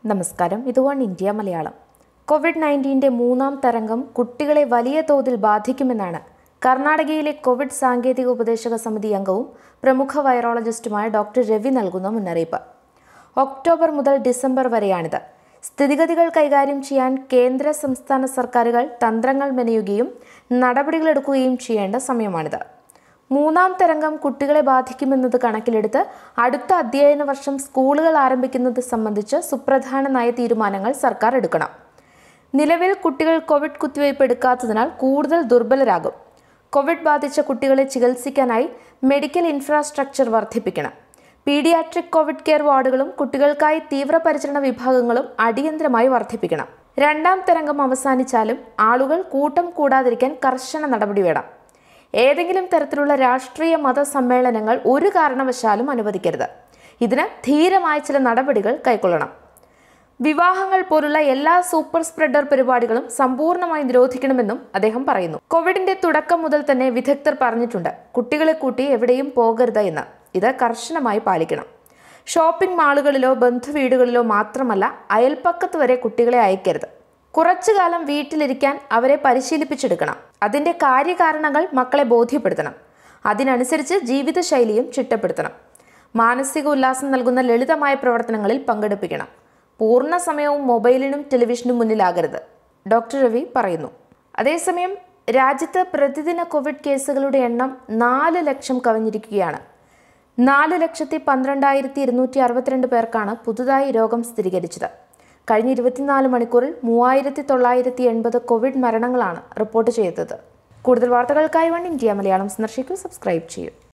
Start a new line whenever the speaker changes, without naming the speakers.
നമസ്കാരം ഇത് one India Malayalam COVID നയൻറ്റീൻ്റെ മൂന്നാം തരംഗം കുട്ടികളെ വലിയ തോതിൽ ബാധിക്കുമെന്നാണ് കർണാടകയിലെ കോവിഡ് സാങ്കേതിക ഉപദേശക സമിതി അംഗവും പ്രമുഖ വൈറോളജിസ്റ്റുമായ ഡോക്ടർ രവി നൽകുന്ന മുന്നറിയിപ്പ് ഒക്ടോബർ മുതൽ ഡിസംബർ വരെയാണിത് സ്ഥിതിഗതികൾ കൈകാര്യം ചെയ്യാൻ കേന്ദ്ര സംസ്ഥാന സർക്കാരുകൾ തന്ത്രങ്ങൾ മെനയുകയും നടപടികളെടുക്കുകയും ചെയ്യേണ്ട സമയമാണിത് മൂന്നാം തരംഗം കുട്ടികളെ ബാധിക്കുമെന്നത് കണക്കിലെടുത്ത് അടുത്ത അധ്യയന വർഷം സ്കൂളുകൾ ആരംഭിക്കുന്നത് സംബന്ധിച്ച് സുപ്രധാന നയ തീരുമാനങ്ങൾ സർക്കാർ എടുക്കണം നിലവിൽ കുട്ടികൾ കോവിഡ് കുത്തിവയ്പ് എടുക്കാത്തതിനാൽ കൂടുതൽ ദുർബലരാകും കോവിഡ് ബാധിച്ച കുട്ടികളെ ചികിത്സിക്കാനായി മെഡിക്കൽ ഇൻഫ്രാസ്ട്രക്ചർ വർദ്ധിപ്പിക്കണം പീഡിയാട്രിക് കോവിഡ് കെയർ വാർഡുകളും കുട്ടികൾക്കായി തീവ്രപരിചരണ വിഭാഗങ്ങളും അടിയന്തരമായി വർദ്ധിപ്പിക്കണം രണ്ടാം തരംഗം അവസാനിച്ചാലും ആളുകൾ കൂട്ടം കൂടാതിരിക്കാൻ കർശന നടപടി വേണം ഏതെങ്കിലും തരത്തിലുള്ള രാഷ്ട്രീയ മത സമ്മേളനങ്ങൾ ഒരു കാരണവശാലും അനുവദിക്കരുത് ഇതിന് ധീരമായ ചില നടപടികൾ കൈക്കൊള്ളണം വിവാഹങ്ങൾ പോലുള്ള എല്ലാ സൂപ്പർ സ്പ്രെഡർ പരിപാടികളും സമ്പൂർണ്ണമായി നിരോധിക്കണമെന്നും അദ്ദേഹം പറയുന്നു കോവിഡിന്റെ തുടക്കം മുതൽ തന്നെ വിദഗ്ധർ പറഞ്ഞിട്ടുണ്ട് കുട്ടികളെ കൂട്ടി എവിടെയും പോകരുത് എന്ന് ഇത് കർശനമായി പാലിക്കണം ഷോപ്പിംഗ് മാളുകളിലോ ബന്ധുവീടുകളിലോ മാത്രമല്ല അയൽപ്പക്കത്ത് വരെ കുട്ടികളെ അയക്കരുത് കുറച്ചു കാലം വീട്ടിലിരിക്കാൻ അവരെ പരിശീലിപ്പിച്ചെടുക്കണം അതിന്റെ കാര്യകാരണങ്ങൾ മക്കളെ ബോധ്യപ്പെടുത്തണം അതിനനുസരിച്ച് ജീവിതശൈലിയും ചിട്ടപ്പെടുത്തണം മാനസിക ഉല്ലാസം നൽകുന്ന ലളിതമായ പ്രവർത്തനങ്ങളിൽ പങ്കെടുപ്പിക്കണം പൂർണ്ണ സമയവും മൊബൈലിനും ടെലിവിഷനും മുന്നിലാകരുത് ഡോക്ടർ രവി പറയുന്നു അതേസമയം രാജ്യത്ത് പ്രതിദിന കോവിഡ് കേസുകളുടെ എണ്ണം നാല് ലക്ഷം കവിഞ്ഞിരിക്കുകയാണ് നാല് ലക്ഷത്തി പന്ത്രണ്ടായിരത്തി ഇരുന്നൂറ്റി അറുപത്തിരണ്ട് പേർക്കാണ് പുതുതായി രോഗം സ്ഥിരീകരിച്ചത് കഴിഞ്ഞ ഇരുപത്തിനാല് മണിക്കൂറിൽ മൂവായിരത്തി തൊള്ളായിരത്തി എൺപത് കോവിഡ് മരണങ്ങളാണ് റിപ്പോർട്ട് ചെയ്തത് കൂടുതൽ വാർത്തകൾക്കായി വൺ ഇന്ത്യ മലയാളം സന്ദർശിക്കൂ സബ്സ്ക്രൈബ് ചെയ്യൂ